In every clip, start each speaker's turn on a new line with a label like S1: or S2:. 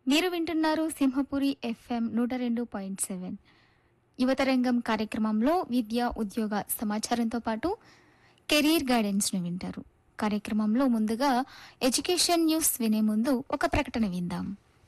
S1: మీరు వింటున్నారు సింహపురి ఎఫ్ఎం నూట రెండు పాయింట్ సెవెన్ యువతరంగం కార్యక్రమంలో విద్య ఉద్యోగ సమాచారంతో పాటు కెరీర్ గైడెన్స్ను వింటారు కార్యక్రమంలో ముందుగా ఎడ్యుకేషన్ న్యూస్ వినే ముందు ఒక ప్రకటన విందాం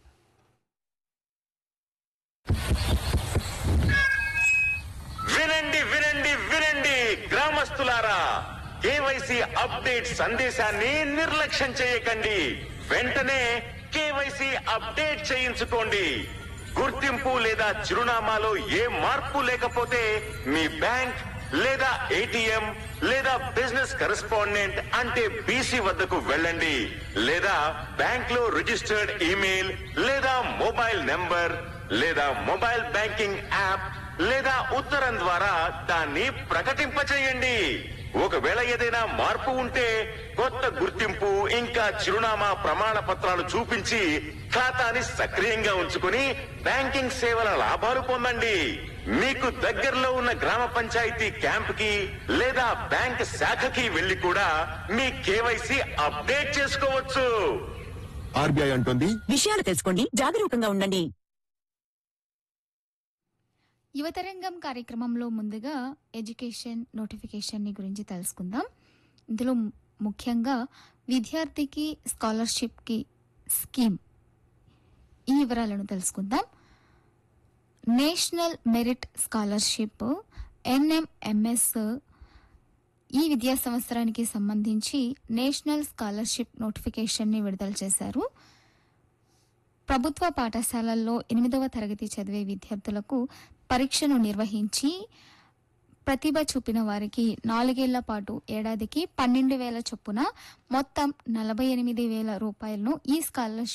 S2: వినండి వినండి వినండి గ్రామస్తులారా కేవైసీ అప్డేట్ సందేశాన్ని నిర్లక్ష్యం చేయకండి వెంటనే కేవైసీ అప్డేట్ చేయించుకోండి గుర్తింపు లేదా చిరునామాలో ఏ మార్పు లేకపోతే మీ బ్యాంక్ లేదా ఏటీఎం లేదా బిజినెస్ కరెస్పాండెంట్ అంటే బీసీ వద్దకు వెళ్ళండి లేదా బ్యాంక్ లో రిజిస్టర్డ్ ఈమెయిల్ లేదా మొబైల్ నెంబర్ లేదా మొబైల్ బ్యాంకింగ్ యాప్ లేదా ఉత్తరం ద్వారా దాన్ని ప్రకటింపచేయండి ఒకవేళ ఏదైనా మార్పు ఉంటే కొత్త గుర్తింపు ఇంకా చిరునామా ప్రమాణ పత్రాలు చూపించి ఖాతాని సక్రియంగా ఉంచుకుని బ్యాంకింగ్ సేవల లాభాలు పొందండి మీకు దగ్గరలో ఉన్న గ్రామ పంచాయతీ క్యాంప్ కి లేదా బ్యాంక్ శాఖకి వెళ్లి కూడా మీ కేవైసీ అప్డేట్ చేసుకోవచ్చు
S3: ఆర్బీఐ అంటుంది
S4: విషయాలు తెలుసుకోండి జాగరూకంగా ఉండండి
S1: యువతరంగం కార్యక్రమంలో ముందుగా ఎడ్యుకేషన్ నోటిఫికేషన్ని గురించి తెలుసుకుందాం ఇందులో ము- ముఖ్యంగా విద్యార్థికి స్కాలర్షిప్కి స్కీమ్ ఈ వివరాలను తెలుసుకుందాం నేషనల్ మెరిట్ స్కాలర్షిప్ ఎన్ఎంఎంఎస్ ఈ విద్యా సంవత్సరానికి సంబంధించి నేషనల్ స్కాలర్షిప్ నోటిఫికేషన్ని విడుదల చేశారు ప్రభుత్వ పాఠశాలల్లో ఎనిమిదవ తరగతి చదివే విద్యార్థులకు పరీక్షను నిర్వహించి ప్రతిభ చూపిన వారికి నాలుగేళ్ల పాటు ఏడాదికి పన్నెండు వేల చొప్పున మొత్తం నలభై ఎనిమిది వేల రూపాయలను ఈ స్కాలర్షిప్